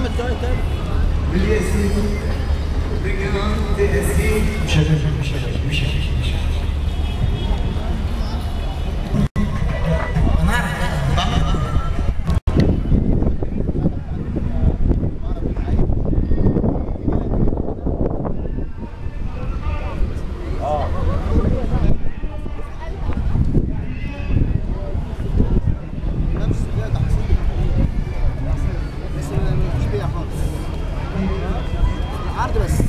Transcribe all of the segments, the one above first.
محمد جاي تاني مش هتفهم مش هتفهم مش هتفهم مش هتفهم نفس ده تحصيل بس مفيش بيع خالص عرض بس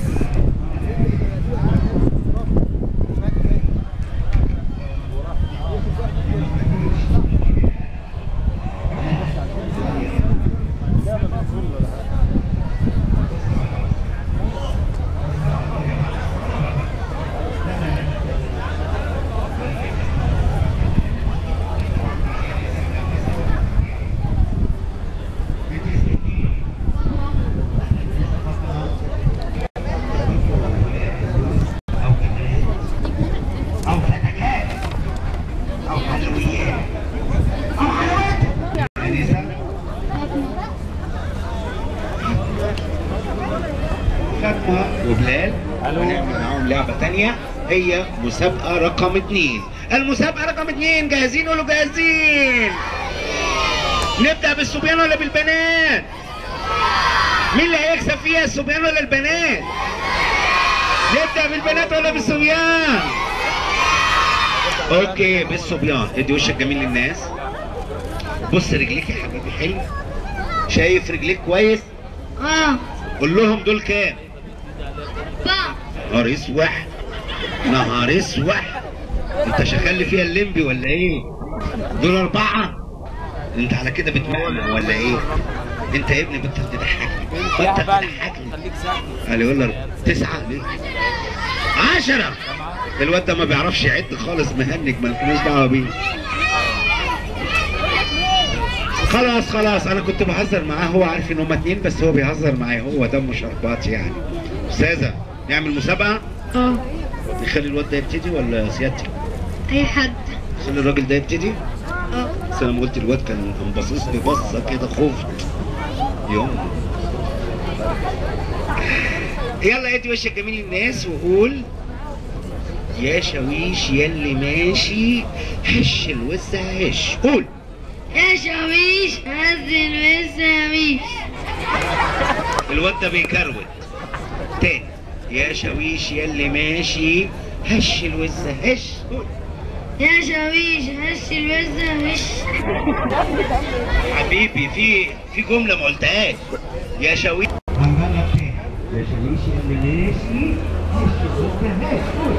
أو فتكات أو حلويات أو حلويات أنسة فاطمة وبلال ونعمل معاهم لعبة تانية هي مسابقة رقم اتنين المسابقة رقم اتنين جاهزين قولوا جاهزين نبدأ بالصبيان ولا بالبنات؟ مين اللي هيكسب فيها الصبيان ولا البنات؟ نبدأ بالبنات ولا بالصبيان؟ اوكي بالصبيان ادي وشك جميل للناس بص رجليك يا حبيبي حلو شايف رجليك كويس اه قول لهم دول كام بقى نهار اسوح نهار اسوح انت شغال لي فيها الليمبي ولا ايه دول اربعه انت على كده بتمعنى ولا ايه انت يا ابني بطل تضحكني بطل تضحكني خليك ساكت قال يقول له تسعة ليه؟ عشرة الواد ده ما بيعرفش يعد خالص مهنج مالكناش دعوة بيه خلاص خلاص انا كنت بهزر معاه هو عارف ان هما اتنين بس هو بيهزر معايا هو دمه شربات يعني استاذة نعمل مسابقة اه نخلي الواد ده يبتدي ولا سيادتي؟ اي حد نخلي الراجل ده يبتدي؟ اه بس انا لما قلت الواد كان كان باصص لي بصه كده خفت يوم يلا ادي وشك جميل للناس وقول يا شاويش يلي ماشي هش الوسع هش قول يا شاويش هزل وساميش الواد ده بيكروت تاني يا شاويش يلي ماشي هش الوسع هش قول يا شاويش هش الوسع هش حبيبي في في جمله ما قلتهاش يا شاويش هنجرب تاني يا شاويش اللي ماشي هش الوسع هش قول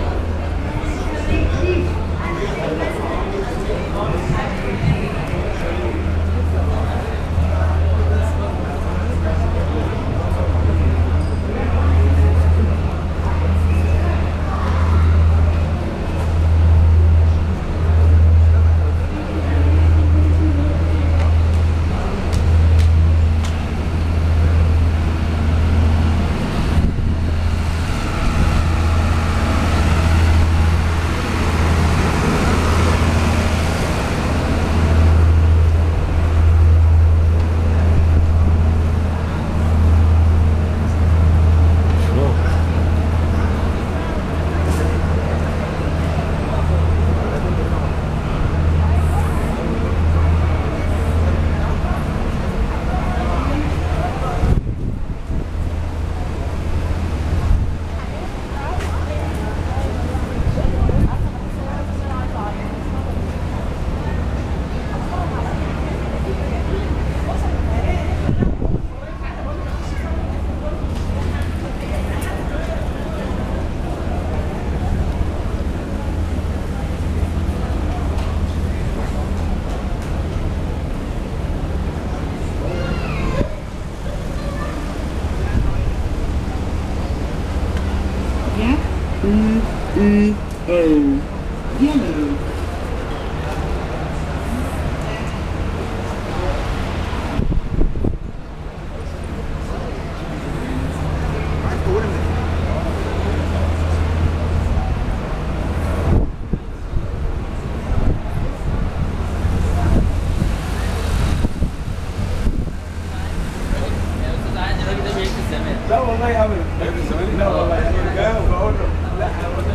لا والله ابدا لا والله جاوب بقول له لا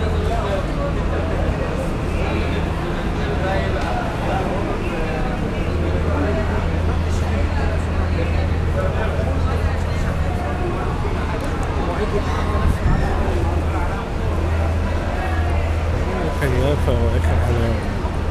خيافة وآخر حلاوة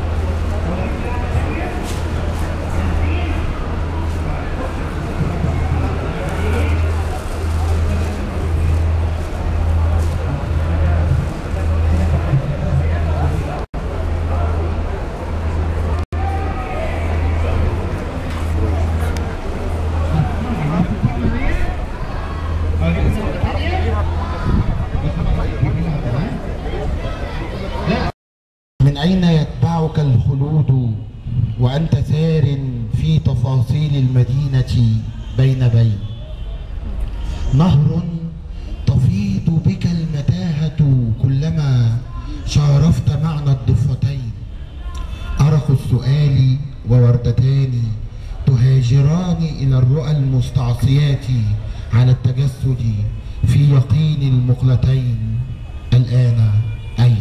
من أين يتبعك الخلود وأنت سار في تفاصيل المدينة بين بين نهر تفيض بك المتاهة كلما شارفت معنى الضفتين أرق السؤال ووردتان تهاجران إلى الرؤى المستعصيات على التجسد في يقين المقلتين الآن أين؟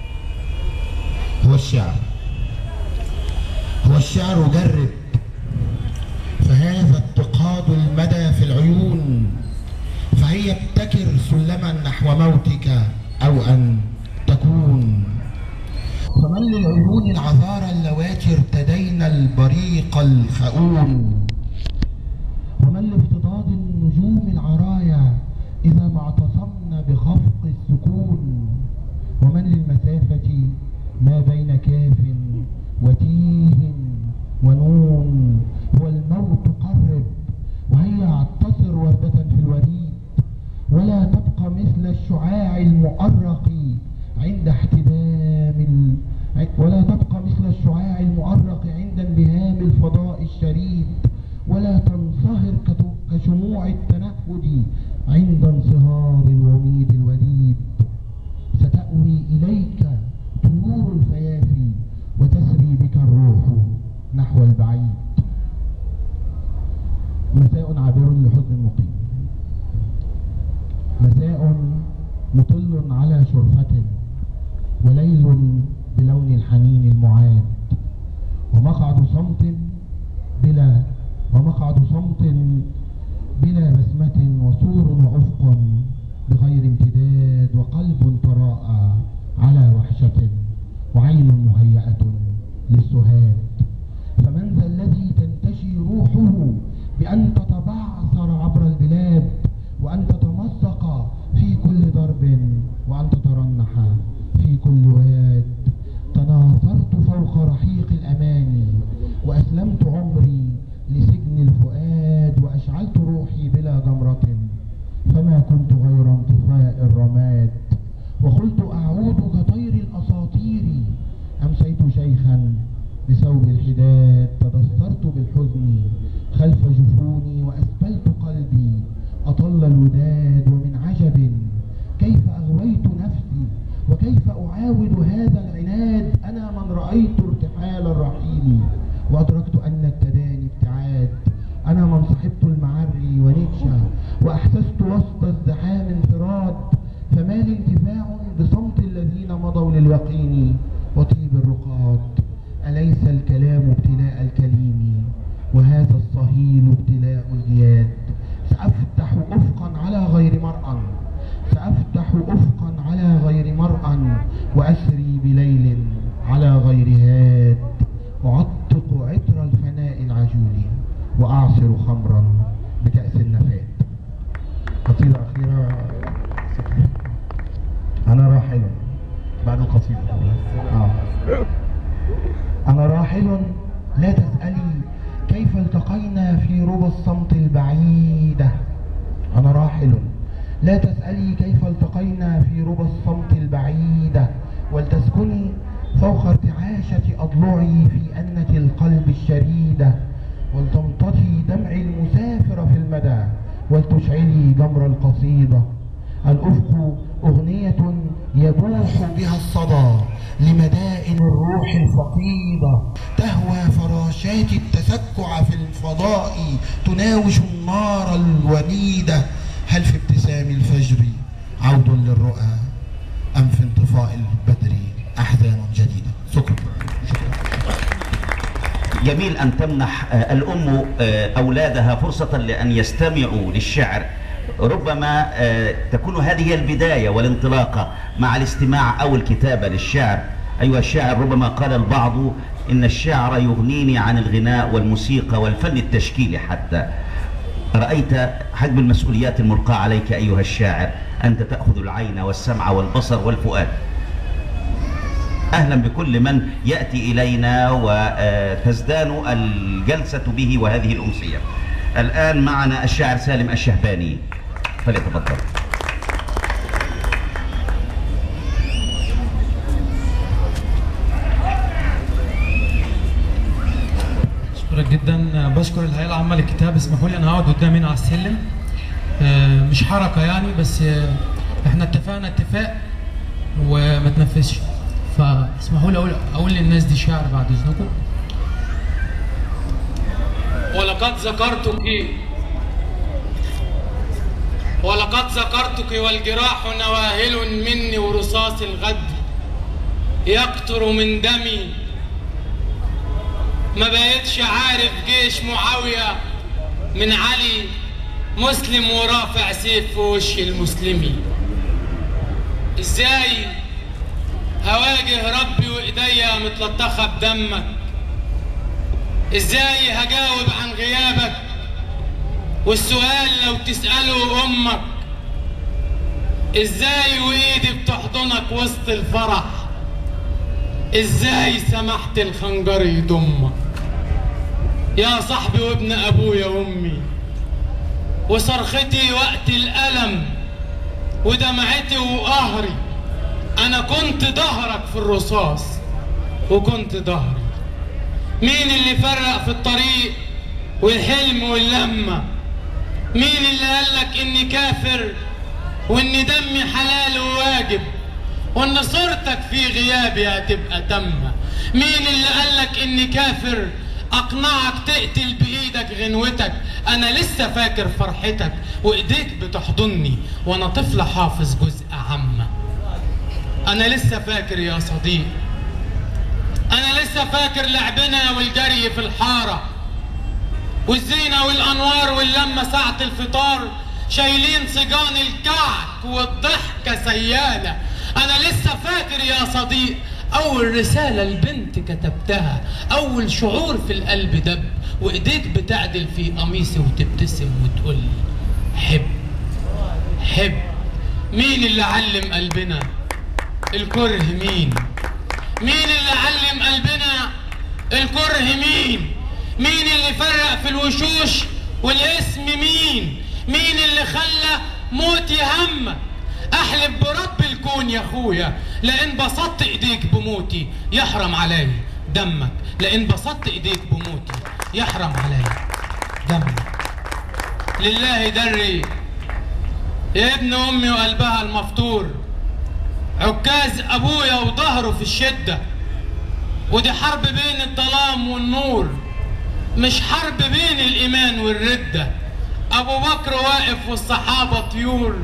هو الشعر هو الشعر جرب فهذا اتقاد المدى في العيون فهي ابتكر سلما نحو موتك او ان تكون فمن للعيون العذارى اللواتي ارتدين البريق الخؤون ومن لافتضاد النجوم العرايا إذا ما اعتصمنا بخفق السكون ومن للمسافة ما بين كاف وتيه ونون هو الموت قرب وهيا اعتصر وردة في الوريد ولا تبقى مثل الشعاع المؤرق عند احتدام ال... ولا تبقى مثل الشعاع المؤرق عند انبهام الفضاء الشريد ولا تنصهر كت- كشموع التنهد عند انصهار الوميد الوليد ستأوي إليك طيور الفيافي وتسري بك الروح نحو البعيد مساء عابر لحزن مقيم مساء مطل على شرفة وليل بلون الحنين المعاد ومقعد صمت بلا ومقعد صمت بلا بسمة وسور وأفق بغير امتداد وقلب تراءى على وحشة وعين مهيئة للسهاد فمن ذا الذي تنتشي روحه بأن تتبعثر عبر البلاد وأن تتمزق في كل ضرب وأن تترنح في كل واد تناثرت فوق رحيق الأماني وأسلمت عمري لسجن الفؤاد وأشعلت روحي بلا جمرة فما كنت غير انطفاء الرماد وقلت أعود كطير الأساطير أمسيت شيخا بثوب الحداد تدثرت بالحزن خلف جفوني وأسبلت قلبي أطل الوداد ومن عجب كيف أغويت نفسي وكيف أعاود هذا العناد أنا من رأيت ارتحال الرحيل وأدركت أن التداني ابتعاد أنا من صحبت المعري ونيتشا وأحسست وسط الزحام انفراد فما لي انتفاع بصمت الذين مضوا لليقين وطيب الرقاد أليس الكلام ابتلاء الكليم وهذا الصهيل ابتلاء الجياد سأفتح أفقا على غير مرأى سأفتح أفقا على غير مرأى وأسري بليل على غير هاد أعتق عطر الفناء العجول وأعصر خمرا بكأس النفاد قصيدة أخيرة أنا راحل بعد القصيدة آه. أنا راحل لا تسألي كيف التقينا في ربى الصمت البعيدة أنا راحل لا تسألي كيف التقينا في ربى الصمت البعيدة ولتسكني فوق ارتعاشة أضلعي في أنة القلب الشريدة ولتمتطي دمعي المسافر في المدى ولتشعلي جمر القصيدة الأفق أغنية يبوح بها الصدى لمدائن الروح الفقيدة تهوى فراشات التسكع في الفضاء تناوش النار الوليدة هل في ابتسام الفجر عود للرؤى أم في انطفاء البدر أحزان جديدة شكرا جميل أن تمنح آه، الأم آه، أولادها فرصة لأن يستمعوا للشعر ربما آه، تكون هذه هي البداية والانطلاقة مع الاستماع أو الكتابة للشعر أيها الشاعر ربما قال البعض إن الشعر يغنيني عن الغناء والموسيقى والفن التشكيلي حتى رأيت حجم المسؤوليات الملقاة عليك أيها الشاعر أنت تأخذ العين والسمع والبصر والفؤاد اهلا بكل من ياتي الينا وتزدان الجلسه به وهذه الامسيه. الان معنا الشاعر سالم الشهباني فليتفضل. اشكرك جدا بشكر الهيئه العامه للكتاب اسمحوا لي انا هقعد قدام هنا على السلم آه، مش حركه يعني بس آه، احنا اتفقنا اتفاق وما تنفذش فاسمحوا لي اقول اقول للناس دي شعر بعد اذنكم ولقد ذكرتك ولقد ذكرتك والجراح نواهل مني ورصاص الغد يقطر من دمي ما بقتش عارف جيش معاوية من علي مسلم ورافع سيف في وش المسلمي ازاي هواجه ربي وايديا متلطخة بدمك ازاي هجاوب عن غيابك والسؤال لو تسأله امك ازاي وايدي بتحضنك وسط الفرح ازاي سمحت الخنجر يضمك يا صاحبي وابن ابويا وامي وصرختي وقت الالم ودمعتي وقهري انا كنت ظهرك في الرصاص وكنت ظهري مين اللي فرق في الطريق والحلم واللمة مين اللي قالك اني كافر وان دمي حلال وواجب وان صورتك في غيابي هتبقى تامة مين اللي قالك اني كافر اقنعك تقتل بايدك غنوتك انا لسه فاكر فرحتك وايديك بتحضني وانا طفل حافظ جزء عامة انا لسه فاكر يا صديق انا لسه فاكر لعبنا والجري في الحارة والزينة والانوار واللمة ساعة الفطار شايلين سجان الكعك والضحكة سيالة انا لسه فاكر يا صديق اول رسالة لبنت كتبتها اول شعور في القلب دب وايديك بتعدل في قميصي وتبتسم وتقول حب حب مين اللي علم قلبنا الكره مين مين اللي علم قلبنا الكره مين مين اللي فرق في الوشوش والاسم مين مين اللي خلى موتي همك احلف برب الكون يا اخويا لان بسطت ايديك بموتي يحرم علي دمك لان بسطت ايديك بموتي يحرم علي دمك لله دري يا ابن امي وقلبها المفطور عكاز ابويا وظهره في الشده ودي حرب بين الظلام والنور مش حرب بين الايمان والرده ابو بكر واقف والصحابه طيور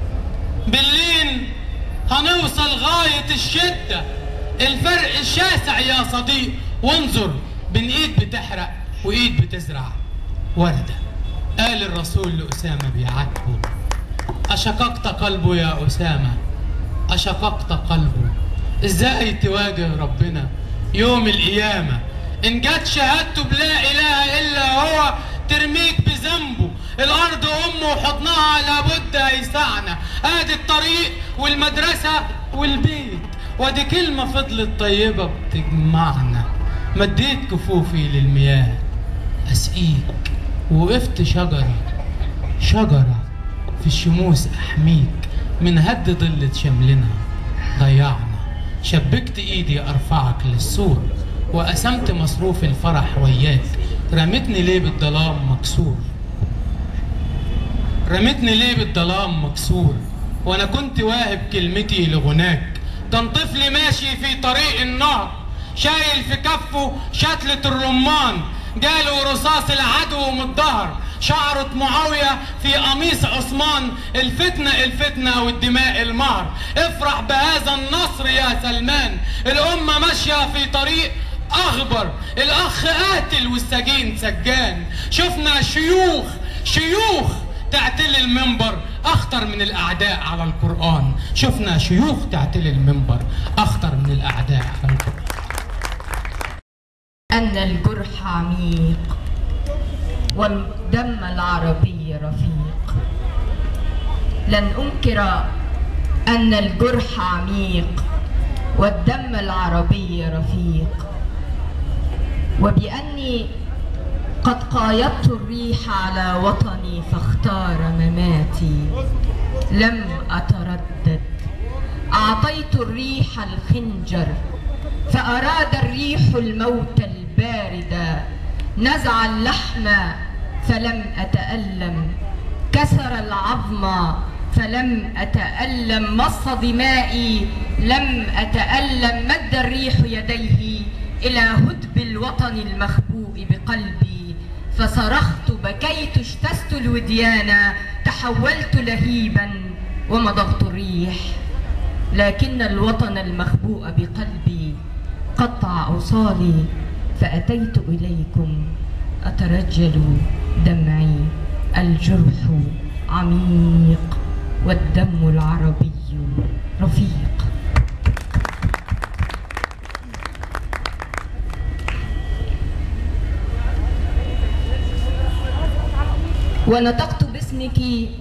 بالليل هنوصل غايه الشده الفرق شاسع يا صديق وانظر بين ايد بتحرق وايد بتزرع ورده قال الرسول لاسامه بيعاتبه اشققت قلبه يا اسامه أشققت قلبه إزاي تواجه ربنا يوم القيامة إن جت شهادته بلا إله إلا هو ترميك بذنبه الأرض أمه وحضنها لابد هيسعنا آدي الطريق والمدرسة والبيت ودي كلمة فضلت طيبة بتجمعنا مديت كفوفي للمياه أسقيك وقفت شجرة شجرة في الشموس أحميك من هد ضلة شملنا ضيعنا شبكت ايدي ارفعك للسور وقسمت مصروف الفرح وياك رمتني ليه بالظلام مكسور رمتني ليه بالظلام مكسور وانا كنت واهب كلمتي لغناك كان طفل ماشي في طريق النهر شايل في كفه شتلة الرمان جاله رصاص العدو من الظهر شعرة معاوية في قميص عثمان الفتنة الفتنة والدماء المهر افرح بهذا النصر يا سلمان الأمة ماشية في طريق أخبر الأخ قاتل والسجين سجان شفنا شيوخ شيوخ تعتل المنبر أخطر من الأعداء على القرآن شفنا شيوخ تعتل المنبر أخطر من الأعداء على القرآن أن الجرح عميق والدم العربي رفيق لن أنكر أن الجرح عميق والدم العربي رفيق وبأني قد قايضت الريح على وطني فاختار مماتي لم أتردد أعطيت الريح الخنجر فأراد الريح الموت البارد نزع اللحم فلم أتألم كسر العظم فلم أتألم مص دمائي لم أتألم مد الريح يديه إلى هدب الوطن المخبوء بقلبي فصرخت بكيت اجتزت الوديان تحولت لهيبا ومضغت الريح لكن الوطن المخبوء بقلبي قطع أوصالي فأتيت إليكم أترجل دمعي الجرح عميق والدم العربي رفيق ونطقت باسمك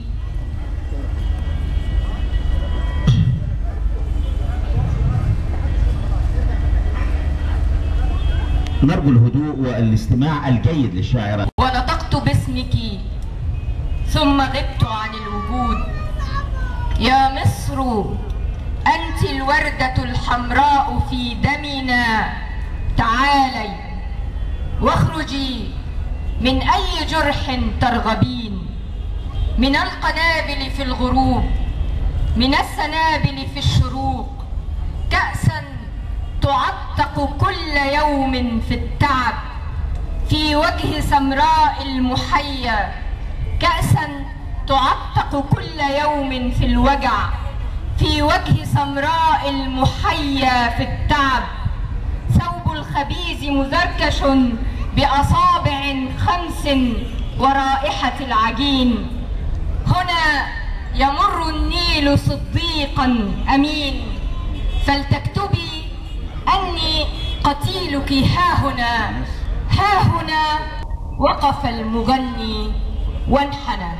نرجو الهدوء والاستماع الجيد للشاعرة ونطقت باسمك ثم غبت عن الوجود يا مصر أنت الوردة الحمراء في دمنا تعالي واخرجي من أي جرح ترغبين من القنابل في الغروب من السنابل في الشروق كأسا تعتق كل يوم في التعب في وجه سمراء المحيا كأسا تعتق كل يوم في الوجع في وجه سمراء المحيا في التعب ثوب الخبيز مزركش بأصابع خمس ورائحة العجين هنا يمر النيل صديقا أمين فلتكتبي أني قتيلك ها هنا ها هنا وقف المغني وانحنى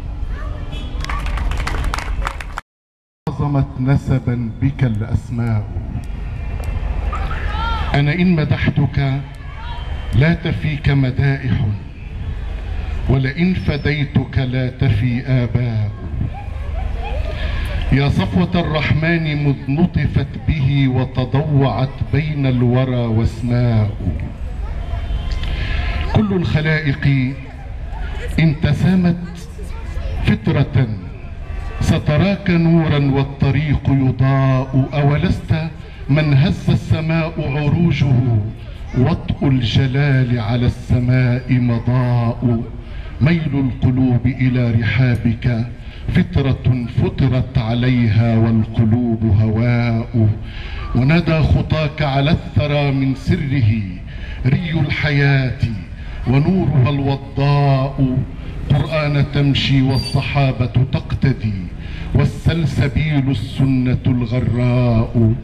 عظمت نسبا بك الأسماء أنا إن مدحتك لا تفيك مدائح ولئن فديتك لا تفي آباء يا صفوة الرحمن مذ نطفت به وتضوعت بين الورى واسماء كل الخلائق إن تسامت فترة ستراك نورا والطريق يضاء أولست من هز السماء عروجه وطء الجلال على السماء مضاء ميل القلوب إلى رحابك فطرة فطرت عليها والقلوب هواء ونادى خطاك على الثرى من سره ري الحياة ونورها الوضاء قرآن تمشي والصحابة تقتدي والسلسبيل السنة الغراء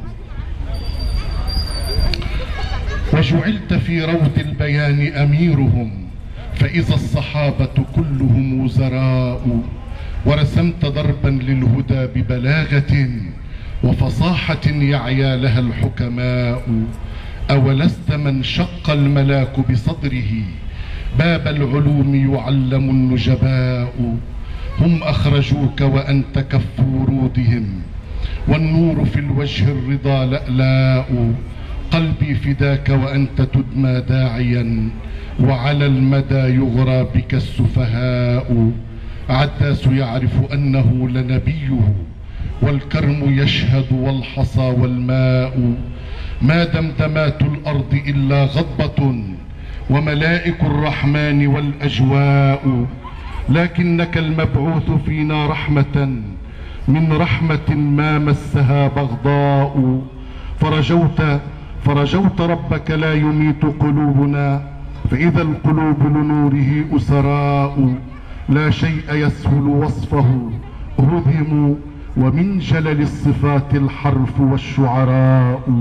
وجعلت في روض البيان أميرهم فإذا الصحابة كلهم وزراء ورسمت ضربا للهدى ببلاغة وفصاحة يعيا لها الحكماء أولست من شق الملاك بصدره باب العلوم يعلم النجباء هم أخرجوك وأنت كف ورودهم والنور في الوجه الرضا لألاء قلبي فداك وأنت تدمى داعيا وعلى المدى يغرى بك السفهاء عداس يعرف أنه لنبيه والكرم يشهد والحصى والماء ما دمدمات الأرض إلا غضبة وملائك الرحمن والأجواء لكنك المبعوث فينا رحمة من رحمة ما مسها بغضاء فرجوت فرجوت ربك لا يميت قلوبنا فإذا القلوب لنوره أسراء لا شيء يسهل وصفه هدموا ومن جلل الصفات الحرف والشعراء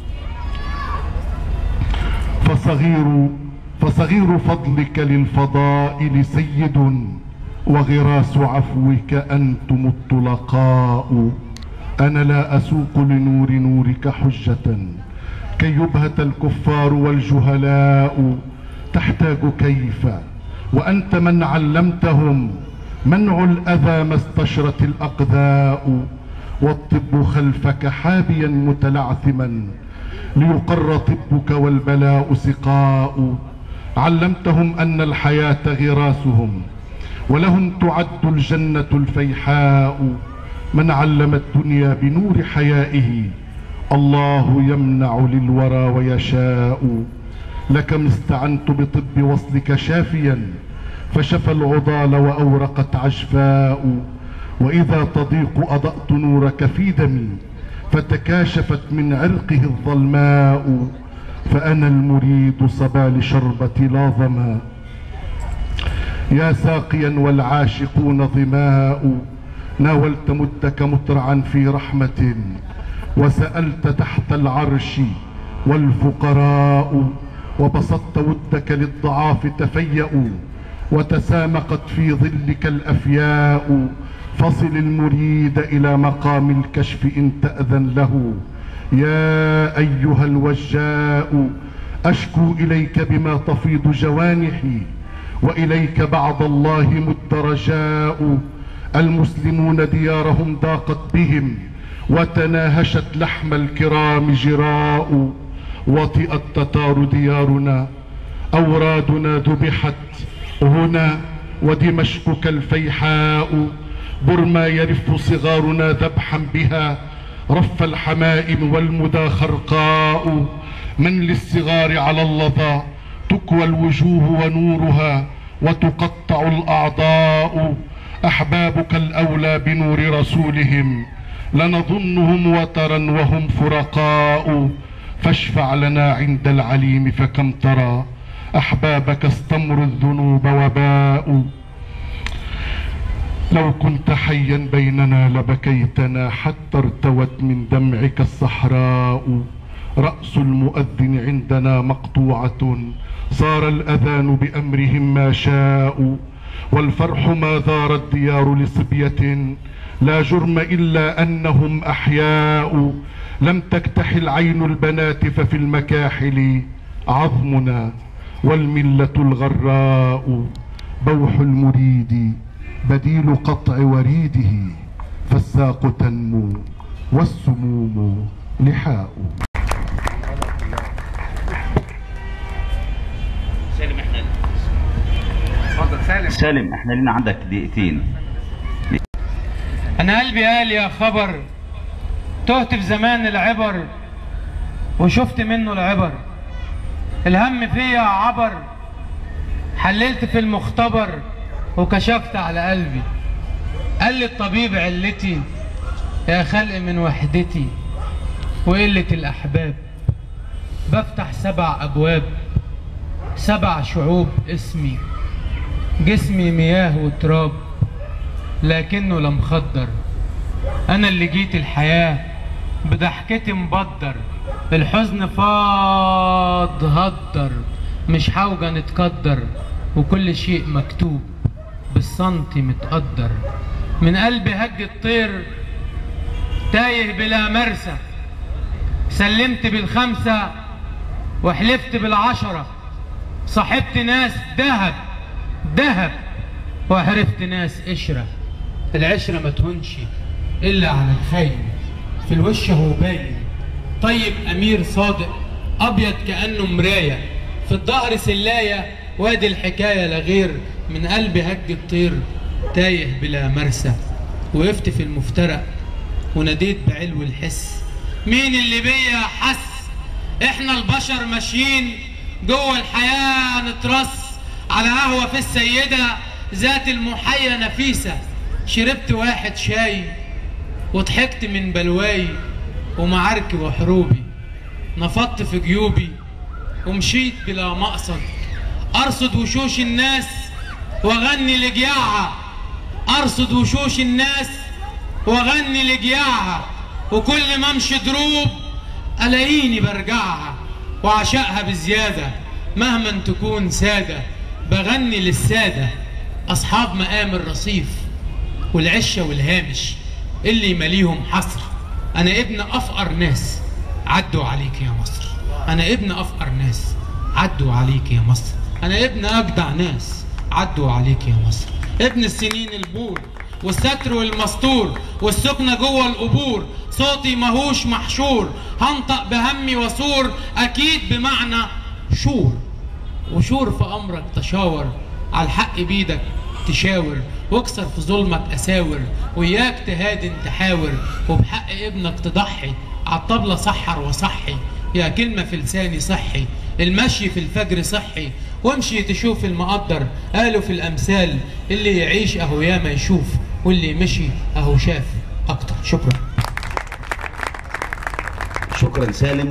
فصغير فصغير فضلك للفضائل سيد وغراس عفوك أنتم الطلقاء أنا لا أسوق لنور نورك حجة كي يبهت الكفار والجهلاء تحتاج كيف وأنت من علمتهم منع الأذى ما استشرت الأقذاء والطب خلفك حابيا متلعثما ليقر طبك والبلاء سقاء علمتهم أن الحياة غراسهم ولهم تعد الجنة الفيحاء من علم الدنيا بنور حيائه الله يمنع للورى ويشاء لكم استعنت بطب وصلك شافيا فشفى العضال وأورقت عجفاء وإذا تضيق أضأت نورك في دمي فتكاشفت من عرقه الظلماء فأنا المريد صبا لشربة لا ظما يا ساقيا والعاشقون ظماء ناولت مدك مترعا في رحمة وسألت تحت العرش والفقراء وبسطت ودك للضعاف تفيأوا وتسامقت في ظلك الأفياء فصل المريد إلى مقام الكشف إن تأذن له يا أيها الوجاء أشكو إليك بما تفيض جوانحي وإليك بعد الله مد رجاء المسلمون ديارهم ضاقت بهم وتناهشت لحم الكرام جراء وطئ التتار ديارنا أورادنا ذبحت هنا ودمشق كالفيحاء برما يرف صغارنا ذبحا بها رف الحمائم والمدى خرقاء من للصغار على اللظى تكوى الوجوه ونورها وتقطع الأعضاء أحبابك الأولى بنور رسولهم لنظنهم وترا وهم فرقاء فاشفع لنا عند العليم فكم ترى أحبابك استمر الذنوب وباء لو كنت حيا بيننا لبكيتنا حتى ارتوت من دمعك الصحراء رأس المؤذن عندنا مقطوعة صار الأذان بأمرهم ما شاءوا والفرح ما ذار الديار لصبية لا جرم إلا أنهم أحياء لم تكتحل عين البنات ففي المكاحل عظمنا والملة الغراء بوح المريد بديل قطع وريده فالساق تنمو والسموم لحاء سالم احنا اتفضل سالم سالم احنا لنا عندك دقيقتين انا قلبي قال يا خبر تهت في زمان العبر وشفت منه العبر الهم فيا عبر حللت في المختبر وكشفت على قلبي قال لي الطبيب علتي يا خلق من وحدتي وقلة الأحباب بفتح سبع أبواب سبع شعوب اسمي جسمي مياه وتراب لكنه لم خدر أنا اللي جيت الحياة بضحكتي مبدر الحزن فاض هدر مش حوجة نتقدر وكل شيء مكتوب بالسنتي متقدر من قلبي هج الطير تايه بلا مرسى سلمت بالخمسة وحلفت بالعشرة صاحبت ناس دهب دهب وعرفت ناس قشرة العشرة ما تهونش إلا على الخاين في الوش هو باين طيب أمير صادق أبيض كأنه مراية في الظهر سلاية وادي الحكاية لا غير من قلبي هج الطير تايه بلا مرسى وقفت في المفترق وناديت بعلو الحس مين اللي بيا حس احنا البشر ماشيين جوه الحياة نترص على قهوة في السيدة ذات المحيا نفيسة شربت واحد شاي وضحكت من بلواي ومعاركي وحروبي نفضت في جيوبي ومشيت بلا مقصد ارصد وشوش الناس واغني لجياعها ارصد وشوش الناس واغني لجياعها وكل ما امشي دروب الاقيني برجعها واعشقها بزياده مهما تكون ساده بغني للساده اصحاب مقام الرصيف والعشه والهامش اللي ماليهم حصر انا ابن افقر ناس عدوا عليك يا مصر انا ابن افقر ناس عدوا عليك يا مصر انا ابن اجدع ناس عدوا عليك يا مصر ابن السنين البور والستر والمستور والسكنة جوه القبور صوتي ماهوش محشور هنطق بهمي وصور اكيد بمعنى شور وشور في امرك تشاور على الحق بيدك تشاور واكسر في ظلمك اساور وياك تهادن تحاور وبحق ابنك تضحي عالطبلة سحر وصحي يا كلمة في لساني صحي المشي في الفجر صحي وامشي تشوف المقدر قالوا في الامثال اللي يعيش اهو ياما يشوف واللي مشي اهو شاف اكتر شكرا شكرا سالم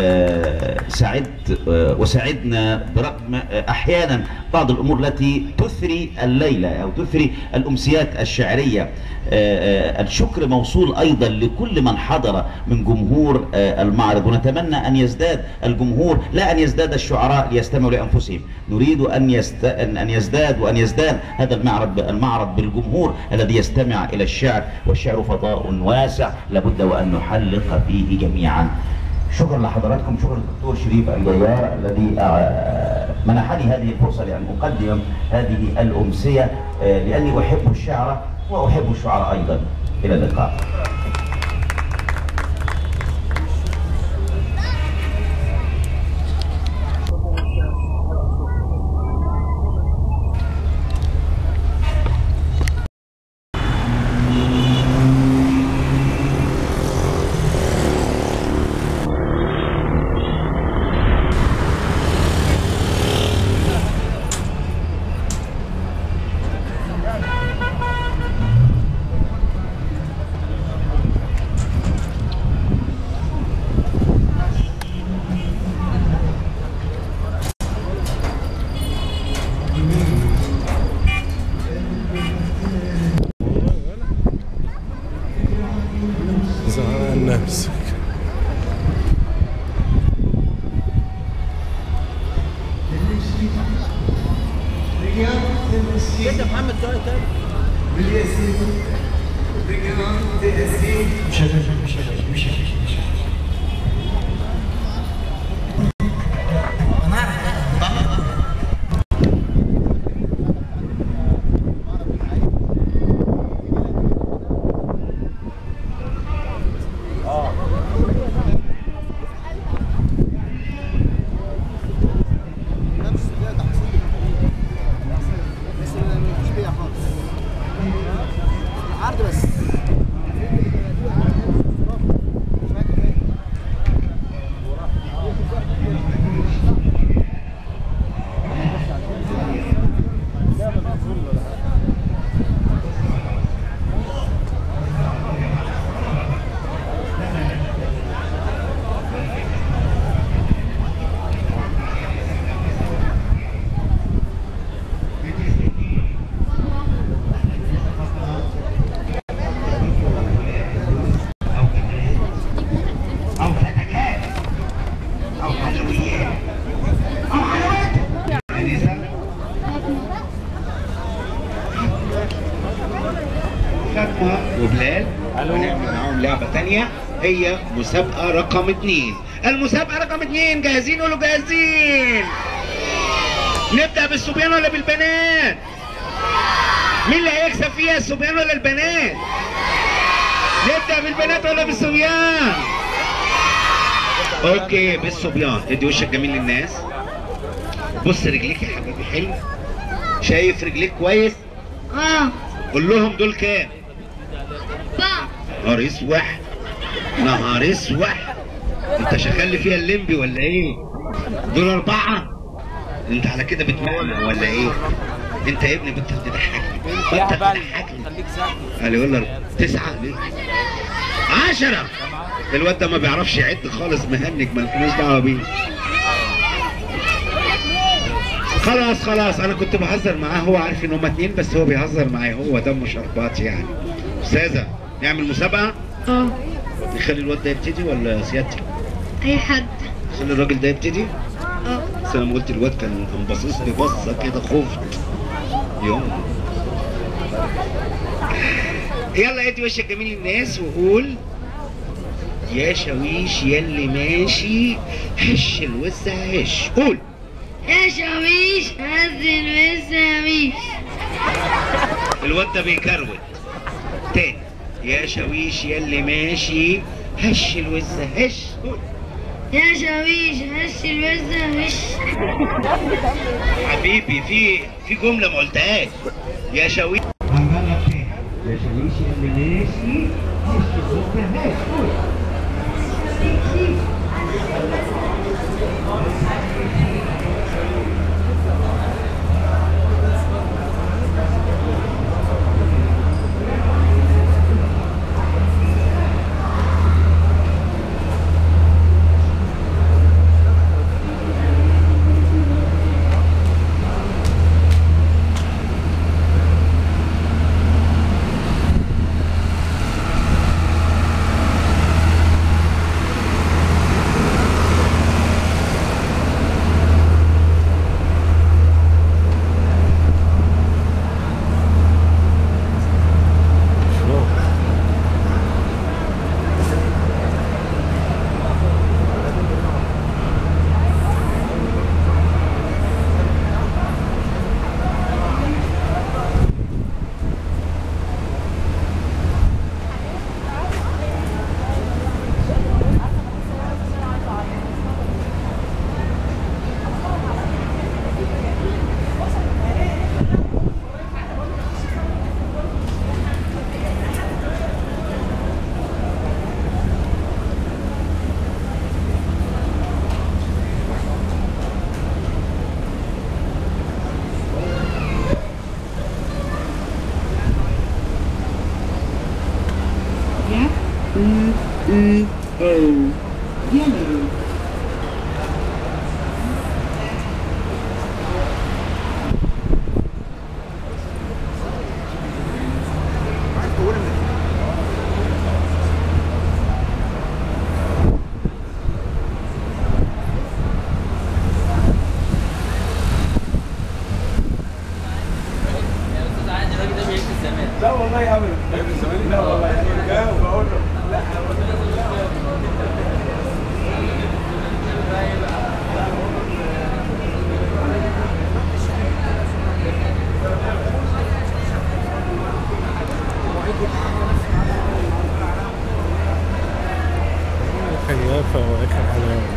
وسعدت وسعدنا برغم آه، احيانا بعض الامور التي تثري الليله او تثري الامسيات الشعريه آه، آه، الشكر موصول ايضا لكل من حضر من جمهور آه، المعرض ونتمنى ان يزداد الجمهور لا ان يزداد الشعراء ليستمعوا لانفسهم نريد ان يست... ان أن يزداد وان يزداد هذا المعرض المعرض بالجمهور الذي يستمع الى الشعر والشعر فضاء واسع لابد وان نحلق فيه جميعا شكرا لحضراتكم شكرا للدكتور شريف الجيار الذي آه، منحني هذه الفرصه لان اقدم هذه الامسيه آه، لاني احب الشعر واحب الشعراء ايضا الى اللقاء زعل نفسك نفس ده تحصيل بس ما فيش بيع خالص عرض بس او فتكات او حلويات او حلويات فاطمة وبلال ونعمل معاهم لعبة تانية هي مسابقة رقم اتنين المسابقة رقم اتنين جاهزين ولا جاهزين نبدأ بالصبيان ولا بالبنات مين اللي هيكسب فيها الصبيان ولا البنات نبدأ بالبنات ولا بالصبيان اوكي بالصبيان ادي وشك جميل للناس بص رجليك يا حبيبي حلو شايف رجليك كويس اه قول لهم دول كام با نهار اسوح نهار اسوح انت شغال لي فيها الليمبي ولا ايه دول اربعة انت على كده بتمعنى ولا ايه انت يا ابني بطل تضحكني يا بطل هبل تضحكني خليك ساكت قال يقول له تسعة ليه؟ عشرة الواد ده ما بيعرفش يعد خالص مهنج مالكناش دعوة بيه خلاص خلاص انا كنت بهزر معاه هو عارف ان هما اتنين بس هو بيهزر معايا هو دمه شربات يعني استاذة نعمل مسابقة اه نخلي الواد ده يبتدي ولا سيادتي؟ اي حد خلي الراجل ده يبتدي اه بس انا لما قلت الواد كان كان باصص لي بصه كده خفت يوم يلا ادي وشك جميل للناس وقول يا شاويش يلي ماشي هش الوسع هش قول يا شاويش هزن وساويش الواد ده بيكروت تاني يا شاويش يلي ماشي هش الوسع هش قول يا شاويش هش الوسا هش حبيبي في في جمله ما قلتهاش يا شاويش هنجرب تاني يا شاويش يلي ماشي هش الوسع هش قول لا والله ابدا لا والله جاوب بقول له لا خيافة وآخر حلاوة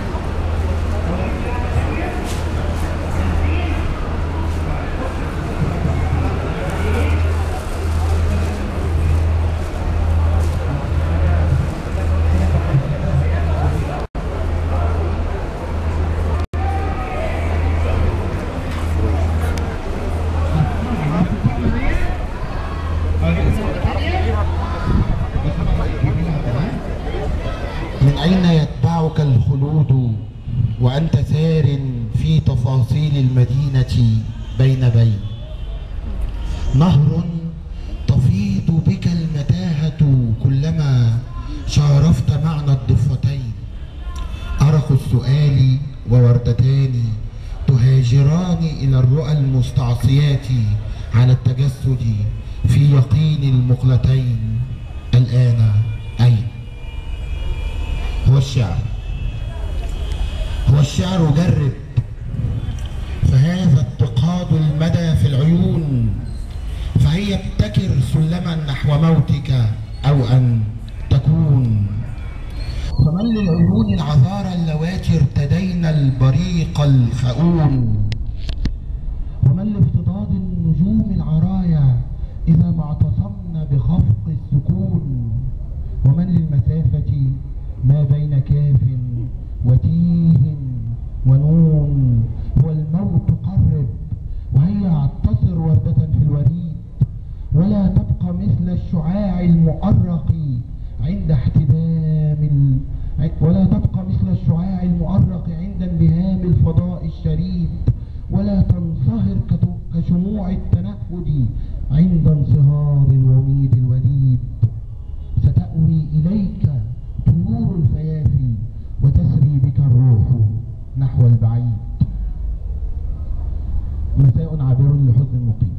من أين يتبعك الخلود وأنت سار في تفاصيل المدينة بين بين نهر تفيض بك المتاهة كلما شارفت معنى الضفتين أرق السؤال ووردتان تهاجران إلى الرؤى المستعصيات على التجسد في يقين المقلتين الآن أين هو الشعر هو الشعر جرب فهذا اتقاد المدى في العيون فهي ابتكر سلما نحو موتك أو أن تكون فمن للعيون العذارى اللواتي ارتدين البريق الخؤون ومن لافتضاد النجوم العرايا إذا ما اعتصمن بخفق السكون ومن للمسافة ما بين كاف وتيه ونون هو الموت قرب وهيا اعتصر وردة المؤرق عند احتدام ال... ولا تبقى مثل الشعاع المؤرق عند انبهام الفضاء الشريد ولا تنصهر كت- كشموع التنهد عند انصهار الوميد الوليد ستأوي إليك طيور الفيافي وتسري بك الروح نحو البعيد مساء عابر لحزن مقيم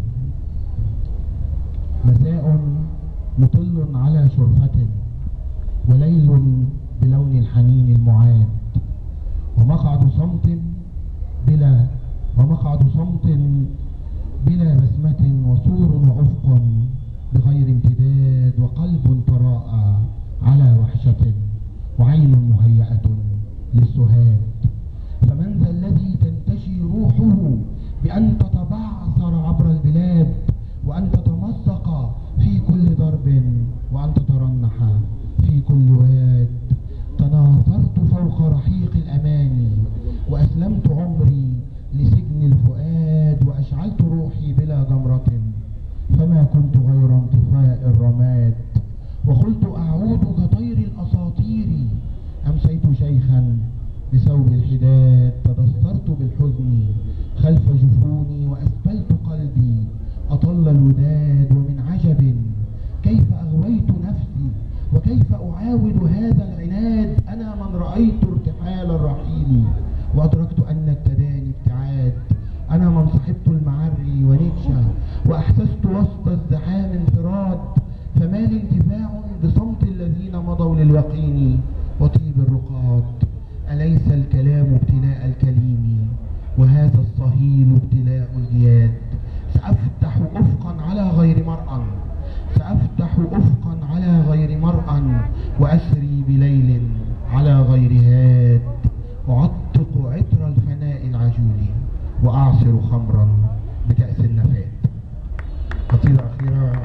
مساء مطل على شرفة وليل بلون الحنين المعاد ومقعد صمت بلا ومقعد صمت بلا بسمة وسور وأفق بغير امتداد وقلب تراءى على وحشة وعين مهيئة للسهاد فمن ذا الذي تنتشي روحه بأن تتبعثر عبر البلاد وأن تتمزق في كل ضرب وأن تترنح في كل واد تناثرت فوق رحيق الأماني وأسلمت عمري لسجن الفؤاد وأشعلت روحي بلا جمرة فما كنت غير انطفاء الرماد وقلت أعود كطير الأساطير أمسيت شيخا بثوب الحداد تدثرت بالحزن خلف جفوني وأسبلت قلبي أطل الوداد ومن عجب كيف أغويت نفسي وكيف أعاود هذا العناد أنا من رأيت ارتحال الرحيل وأدركت أن التداني ابتعاد أنا من صحبت المعري ونيتشا وأحسست وسط الزحام انفراد فما لي انتفاع بصمت الذين مضوا لليقين وطيب الرقاد أليس الكلام ابتلاء الكليم وهذا الصهيل ابتلاء الجياد سأفتح أفقا على غير مرأى سأفتح أفقا على غير مرأى وأسري بليل على غير هاد أعتق عطر الفناء العجول وأعصر خمرا بكأس النفاد قصيدة أخيرة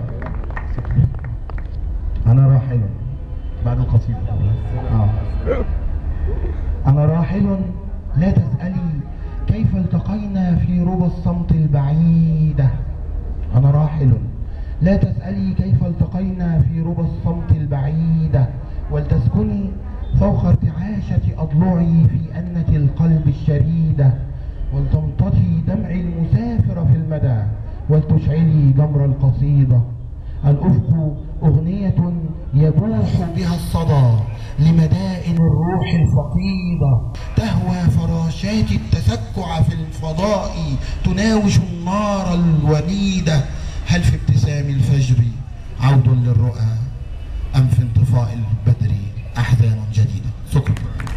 أنا راحل بعد القصيدة آه. أنا راحل لا تسألي كيف التقينا في ربى الصمت البعيدة أنا راحل لا تسألي كيف التقينا في ربى الصمت البعيدة ولتسكني فوق ارتعاشة أضلعي في أنة القلب الشريدة ولتمتطي دمعي المسافر في المدى ولتشعلي جمر القصيدة الأفق أغنية يبوح بها الصدى لمدائن الروح الفقيدة تهوى فراشات التسكع في الفضاء تناوش النار الوليدة هل في ابتسام الفجر عود للرؤى أم في انطفاء البدر أحزان جديدة شكرا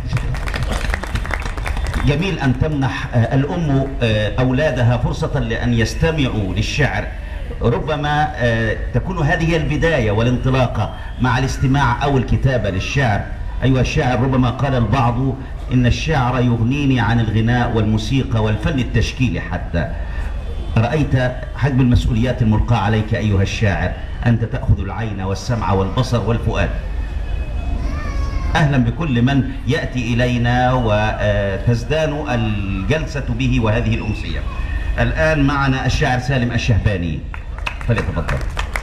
جميل أن تمنح آه، الأم آه، أولادها فرصة لأن يستمعوا للشعر ربما آه، تكون هذه هي البداية والانطلاقة مع الاستماع أو الكتابة للشعر أيها الشاعر ربما قال البعض إن الشعر يغنيني عن الغناء والموسيقى والفن التشكيلي حتى رأيت حجم المسؤوليات الملقاة عليك أيها الشاعر أنت تأخذ العين والسمع والبصر والفؤاد اهلا بكل من ياتي الينا وتزدان الجلسه به وهذه الامسيه. الان معنا الشاعر سالم الشهباني فليتفضل.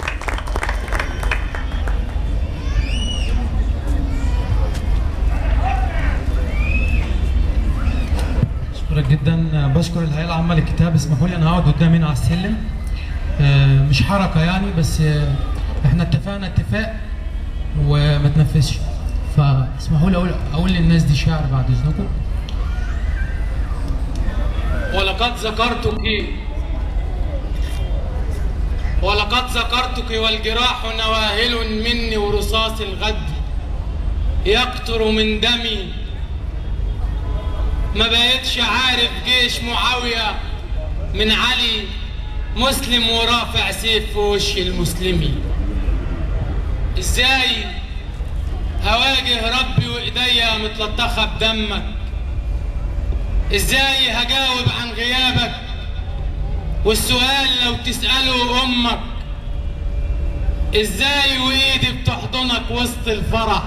بشكرك جدا بشكر الهيئه العامه للكتاب اسمحوا لي انا هقعد قدام هنا على السلم آه، مش حركه يعني بس آه، احنا اتفقنا اتفاق وما تنفذش فاسمحوا لي اقول اقول للناس دي شعر بعد اذنكم ولقد ذكرتك ولقد ذكرتك والجراح نواهل مني ورصاص الغدر يقطر من دمي ما بقتش عارف جيش معاوية من علي مسلم ورافع سيف في وش المسلمي ازاي هواجه ربي وايديا متلطخة بدمك ازاي هجاوب عن غيابك والسؤال لو تسأله امك ازاي وايدي بتحضنك وسط الفرح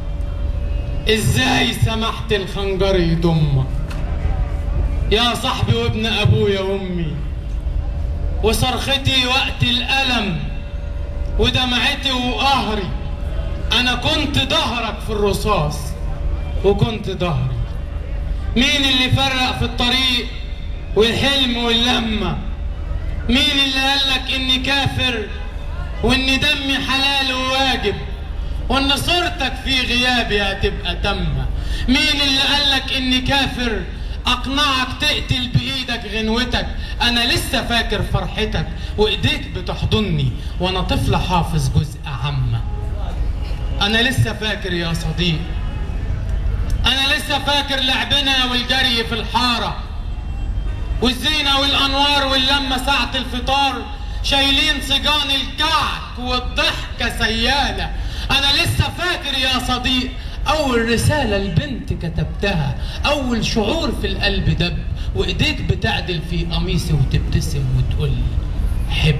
ازاي سمحت الخنجر يضمك يا صاحبي وابن ابويا وامي وصرختي وقت الالم ودمعتي وقهري انا كنت ظهرك في الرصاص وكنت ظهري مين اللي فرق في الطريق والحلم واللمة مين اللي قالك اني كافر وان دمي حلال وواجب وان صورتك في غيابي هتبقى تامة مين اللي قالك اني كافر اقنعك تقتل بايدك غنوتك انا لسه فاكر فرحتك وايديك بتحضني وانا طفل حافظ جزء عامة انا لسه فاكر يا صديق انا لسه فاكر لعبنا والجري في الحارة والزينة والانوار واللمة ساعة الفطار شايلين سجان الكعك والضحكة سيالة انا لسه فاكر يا صديق اول رسالة البنت كتبتها اول شعور في القلب دب وايديك بتعدل في قميصي وتبتسم وتقول حب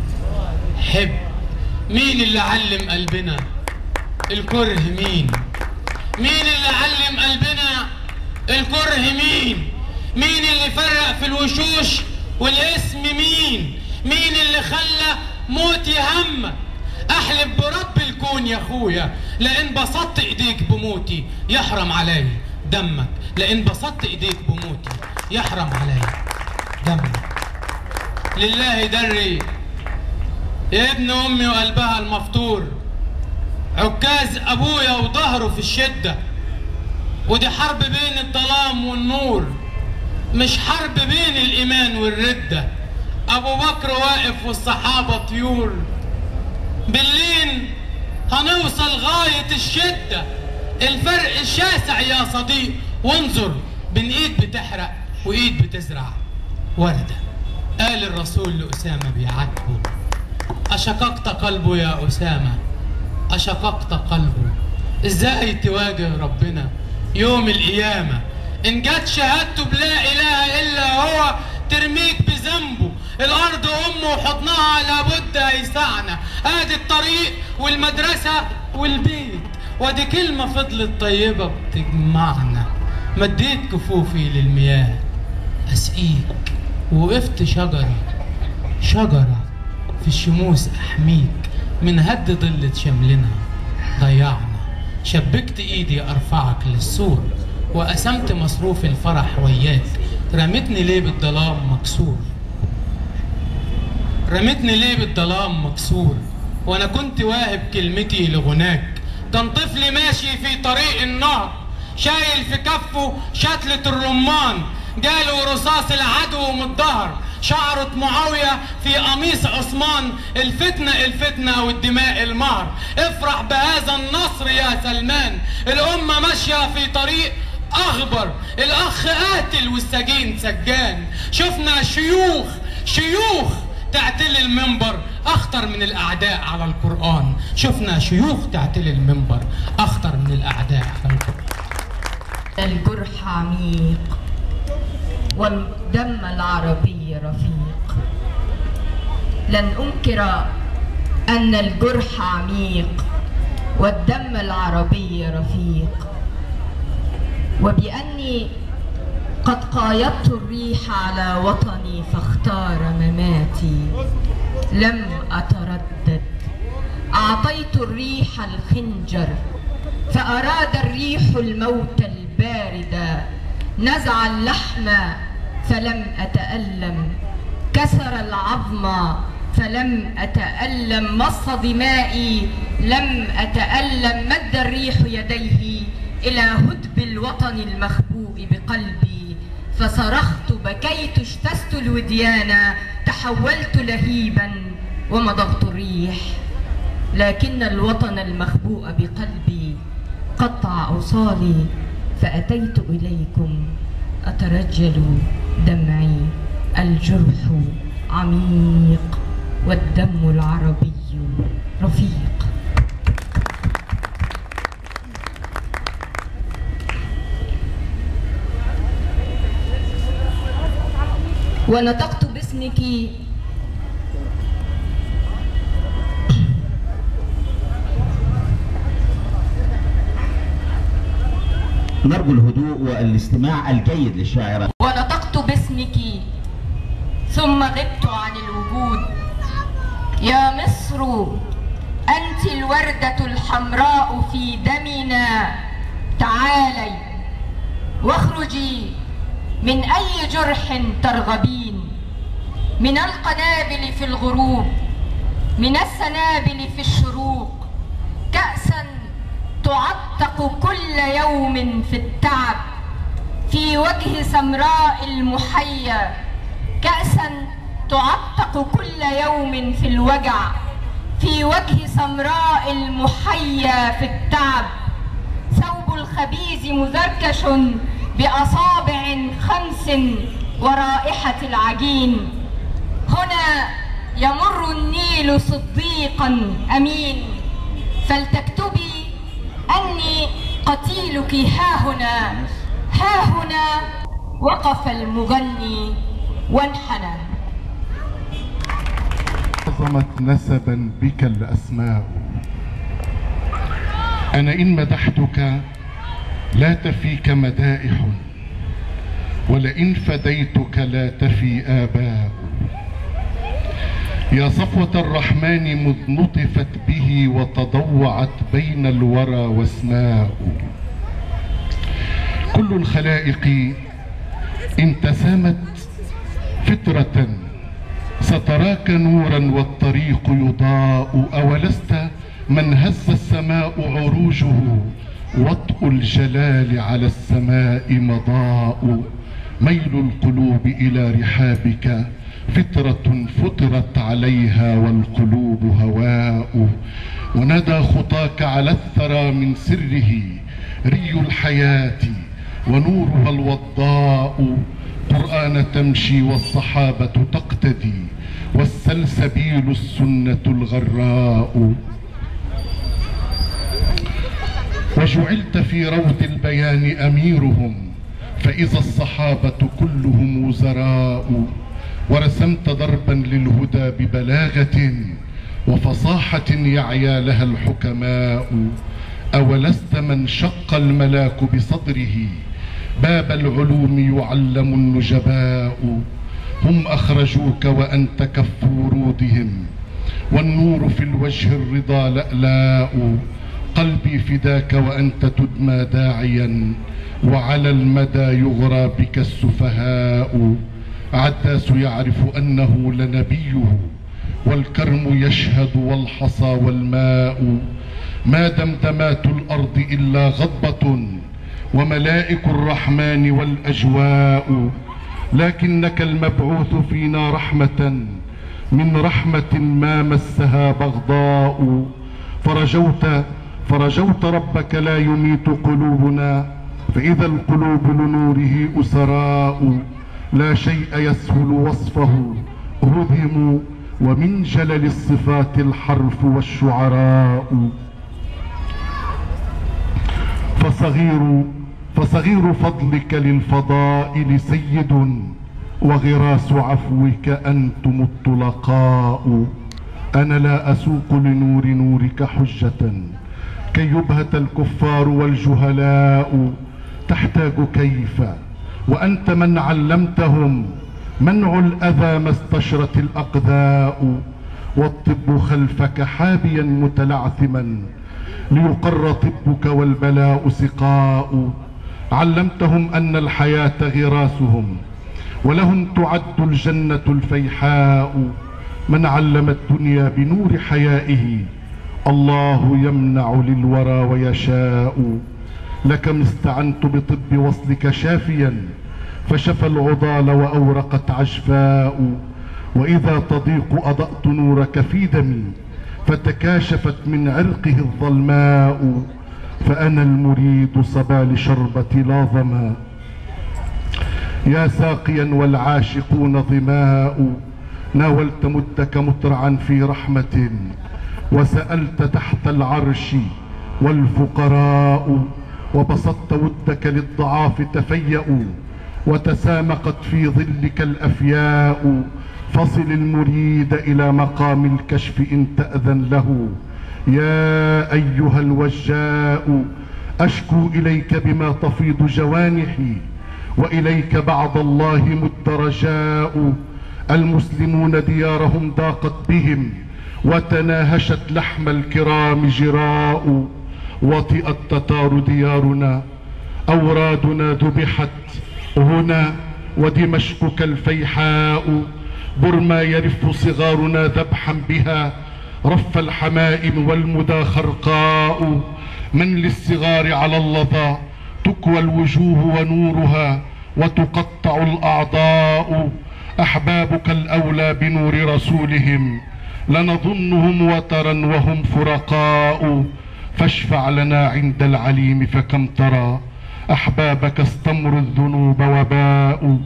حب مين اللي علم قلبنا الكره مين مين اللي علم قلبنا الكره مين مين اللي فرق في الوشوش والاسم مين مين اللي خلى موتي همك احلف برب الكون يا اخويا لان بسطت ايديك بموتي يحرم علي دمك لان بسطت ايديك بموتي يحرم علي دمك لله دري يا ابن امي وقلبها المفطور عكاز ابويا وظهره في الشده ودي حرب بين الظلام والنور مش حرب بين الايمان والرده ابو بكر واقف والصحابه طيور بالليل هنوصل غايه الشده الفرق شاسع يا صديق وانظر بين ايد بتحرق وايد بتزرع ورده قال الرسول لاسامه بيعاتبه اشققت قلبه يا اسامه أشققت قلبه إزاي تواجه ربنا يوم القيامة إن جت شهادته بلا إله إلا هو ترميك بذنبه الأرض أمه وحضنها لابد هيسعنا آدي الطريق والمدرسة والبيت ودي كلمة فضلت طيبة بتجمعنا مديت كفوفي للمياه أسقيك وقفت شجرة شجرة في الشموس أحميك من هد ضلة شملنا ضيعنا شبكت ايدي ارفعك للسور وقسمت مصروف الفرح وياك رمتني ليه بالظلام مكسور رمتني ليه بالظلام مكسور وانا كنت واهب كلمتي لغناك كان طفل ماشي في طريق النهر شايل في كفه شتلة الرمان جاله رصاص العدو من الظهر شعرة معاوية في قميص عثمان الفتنة الفتنة والدماء المهر افرح بهذا النصر يا سلمان الأمة ماشية في طريق أخبر الأخ قاتل والسجين سجان شفنا شيوخ شيوخ تعتل المنبر أخطر من الأعداء على القرآن شفنا شيوخ تعتل المنبر أخطر من الأعداء على القرآن الجرح عميق والدم العربي رفيق لن انكر ان الجرح عميق والدم العربي رفيق وباني قد قايضت الريح على وطني فاختار مماتي لم اتردد اعطيت الريح الخنجر فاراد الريح الموت البارد نزع اللحم فلم أتألم كسر العظم فلم أتألم مص دمائي لم أتألم مد الريح يديه إلى هدب الوطن المخبوء بقلبي فصرخت بكيت اجتزت الوديان تحولت لهيبا ومضغت الريح لكن الوطن المخبوء بقلبي قطع أوصالي فأتيت إليكم أترجل دمعي الجرح عميق والدم العربي رفيق ونطقت باسمك نرجو الهدوء والاستماع الجيد للشاعرة ونطقت باسمك ثم غبت عن الوجود يا مصر أنت الوردة الحمراء في دمنا تعالي واخرجي من أي جرح ترغبين من القنابل في الغروب من السنابل في الشروق كأسا تعتق كل يوم في التعب في وجه سمراء المحيا كأسا تعتق كل يوم في الوجع في وجه سمراء المحيا في التعب ثوب الخبيز مزركش بأصابع خمس ورائحة العجين هنا يمر النيل صديقا أمين فلتكتبي أني قتيلك ها هنا ها هنا وقف المغني وانحنى عظمت نسبا بك الأسماء أنا إن مدحتك لا تفيك مدائح ولئن فديتك لا تفي آباء يا صفوة الرحمن مذ نطفت به وتضوعت بين الورى واسماء كل الخلائق إن تسامت فطرة ستراك نورا والطريق يضاء أولست من هز السماء عروجه وطء الجلال على السماء مضاء ميل القلوب إلى رحابك فطرة فطرت عليها والقلوب هواء ونادى خطاك على الثرى من سره ري الحياة ونورها الوضاء قرآن تمشي والصحابة تقتدي والسلسبيل السنة الغراء وجعلت في روض البيان أميرهم فإذا الصحابة كلهم وزراء ورسمت ضربا للهدى ببلاغة وفصاحة يعيا لها الحكماء أولست من شق الملاك بصدره باب العلوم يعلم النجباء هم أخرجوك وأنت كف ورودهم والنور في الوجه الرضا لألاء قلبي فداك وأنت تدمى داعيا وعلى المدى يغرى بك السفهاء عداس يعرف أنه لنبيه والكرم يشهد والحصى والماء ما دمدمات الأرض إلا غضبة وملائك الرحمن والأجواء لكنك المبعوث فينا رحمة من رحمة ما مسها بغضاء فرجوت فرجوت ربك لا يميت قلوبنا فإذا القلوب لنوره أسراء لا شيء يسهل وصفه هدموا ومن جلل الصفات الحرف والشعراء فصغير فصغير فضلك للفضائل سيد وغراس عفوك أنتم الطلقاء أنا لا أسوق لنور نورك حجة كي يبهت الكفار والجهلاء تحتاج كيف وأنت من علمتهم منع الأذى ما استشرت الأقذاء والطب خلفك حابيا متلعثما ليقر طبك والبلاء سقاء علمتهم أن الحياة غراسهم ولهم تعد الجنة الفيحاء من علم الدنيا بنور حيائه الله يمنع للورى ويشاء لكم استعنت بطب وصلك شافيا فشفى العضال وأورقت عجفاء وإذا تضيق أضأت نورك في دمي فتكاشفت من عرقه الظلماء فأنا المريد صبا لشربة لا ظما يا ساقيا والعاشقون ظماء ناولت مدك مترعا في رحمة وسألت تحت العرش والفقراء وبسطت ودك للضعاف تفيأوا وتسامقت في ظلك الأفياء فصل المريد إلى مقام الكشف إن تأذن له يا أيها الوجاء أشكو إليك بما تفيض جوانحي وإليك بعد الله مد رجاء المسلمون ديارهم ضاقت بهم وتناهشت لحم الكرام جراء وطئ التتار ديارنا أورادنا ذبحت هنا ودمشق كالفيحاء برما يرف صغارنا ذبحا بها رف الحمائم والمدى خرقاء من للصغار على اللظى تكوى الوجوه ونورها وتقطع الأعضاء أحبابك الأولى بنور رسولهم لنظنهم وترا وهم فرقاء فاشفع لنا عند العليم فكم ترى أحبابك استمر الذنوب وباء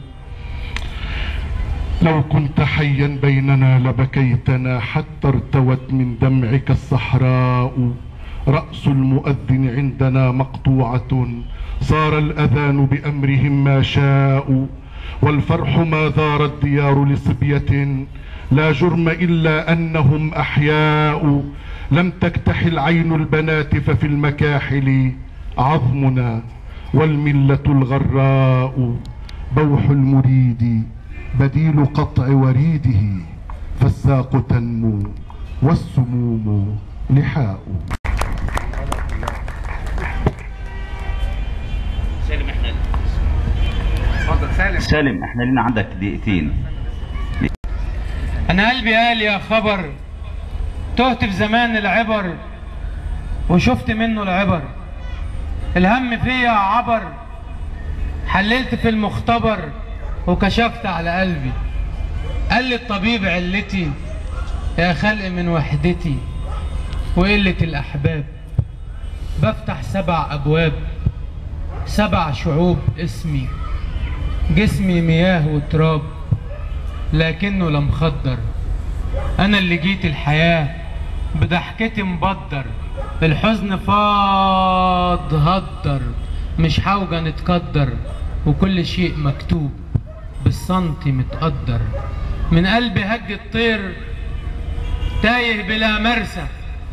لو كنت حيا بيننا لبكيتنا حتى ارتوت من دمعك الصحراء رأس المؤذن عندنا مقطوعة صار الأذان بأمرهم ما شاءوا والفرح ما ذار الديار لصبية لا جرم إلا أنهم أحياء لم تكتحل عين البنات ففي المكاحل عظمنا والملة الغراء بوح المريد بديل قطع وريده فالساق تنمو والسموم لحاء سالم احنا اتفضل سالم سالم احنا لنا عندك دقيقتين انا قلبي قال يا خبر تهت في زمان العبر وشفت منه العبر الهم فيا عبر حللت في المختبر وكشفت على قلبي قال لي الطبيب علتي يا خلق من وحدتي وقلة الأحباب بفتح سبع أبواب سبع شعوب اسمي جسمي مياه وتراب لكنه لم خدر أنا اللي جيت الحياة بضحكتي مبدر الحزن فاض هدر مش حوجة نتقدر وكل شيء مكتوب بالسنتي متقدر من قلبي هج الطير تايه بلا مرسى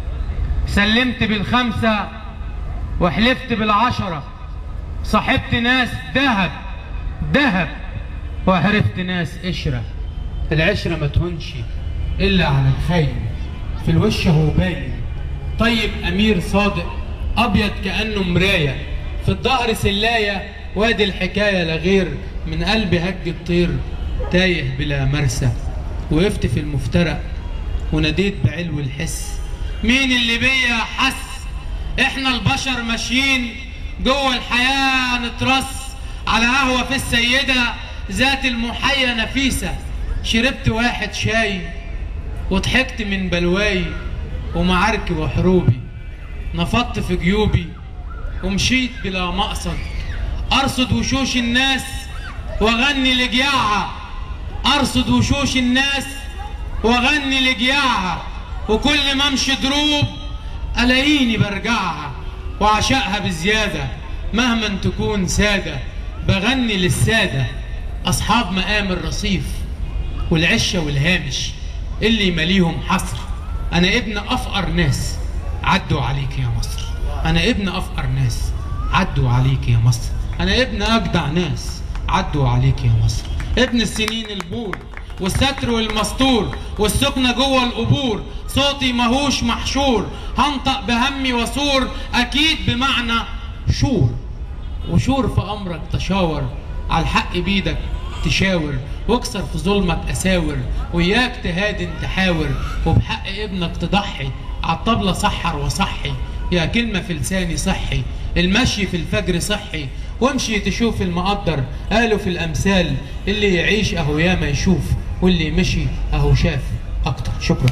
سلمت بالخمسة وحلفت بالعشرة صاحبت ناس ذهب ذهب وعرفت ناس قشرة العشرة ما تهونش إلا على الخاين في الوش هو باين طيب أمير صادق أبيض كأنه مراية في الظهر سلاية وادي الحكاية لا غير من قلبي هج الطير تايه بلا مرسى وقفت في المفترق وناديت بعلو الحس مين اللي بيا حس احنا البشر ماشيين جوه الحياة نترص على قهوة في السيدة ذات المحية نفيسة شربت واحد شاي وضحكت من بلواي ومعاركي وحروبي نفضت في جيوبي ومشيت بلا مقصد ارصد وشوش الناس واغني لجياعها ارصد وشوش الناس واغني لجياعها وكل ما امشي دروب الاقيني برجعها وعشقها بزياده مهما تكون ساده بغني للساده اصحاب مقام الرصيف والعشه والهامش اللي ماليهم حصر انا ابن افقر ناس عدوا عليك يا مصر انا ابن افقر ناس عدوا عليك يا مصر انا ابن اجدع ناس عدوا عليك يا مصر ابن السنين البور والستر والمستور والسكنة جوه القبور صوتي ماهوش محشور هنطق بهمي وصور اكيد بمعنى شور وشور في امرك تشاور على الحق بيدك تشاور واكسر في ظلمك اساور وياك تهادن تحاور وبحق ابنك تضحي عالطبلة سحر وصحي يا كلمة في لساني صحي المشي في الفجر صحي وامشي تشوف المقدر قالوا في الامثال اللي يعيش اهو ياما يشوف واللي مشي اهو شاف اكتر شكرا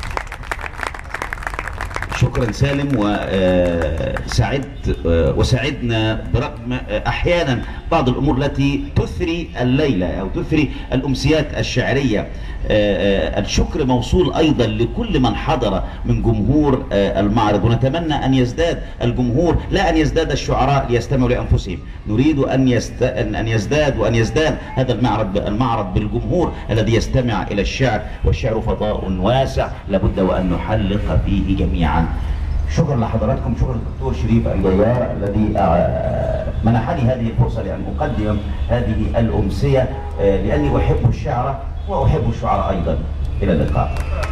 شكرا سالم وسعدت وسعدنا برغم آه، احيانا بعض الامور التي تثري الليله او تثري الامسيات الشعريه آه، آه، الشكر موصول ايضا لكل من حضر من جمهور آه، المعرض ونتمنى ان يزداد الجمهور لا ان يزداد الشعراء ليستمعوا لانفسهم نريد ان يست... ان أن يزداد وان يزداد هذا المعرض المعرض بالجمهور الذي يستمع الى الشعر والشعر فضاء واسع لابد وان نحلق فيه جميعا شكرا لحضراتكم شكرا للدكتور شريف الجيار الذي آه، منحني هذه الفرصه لان اقدم هذه الامسيه آه، لاني احب الشعر واحب الشعراء ايضا الى اللقاء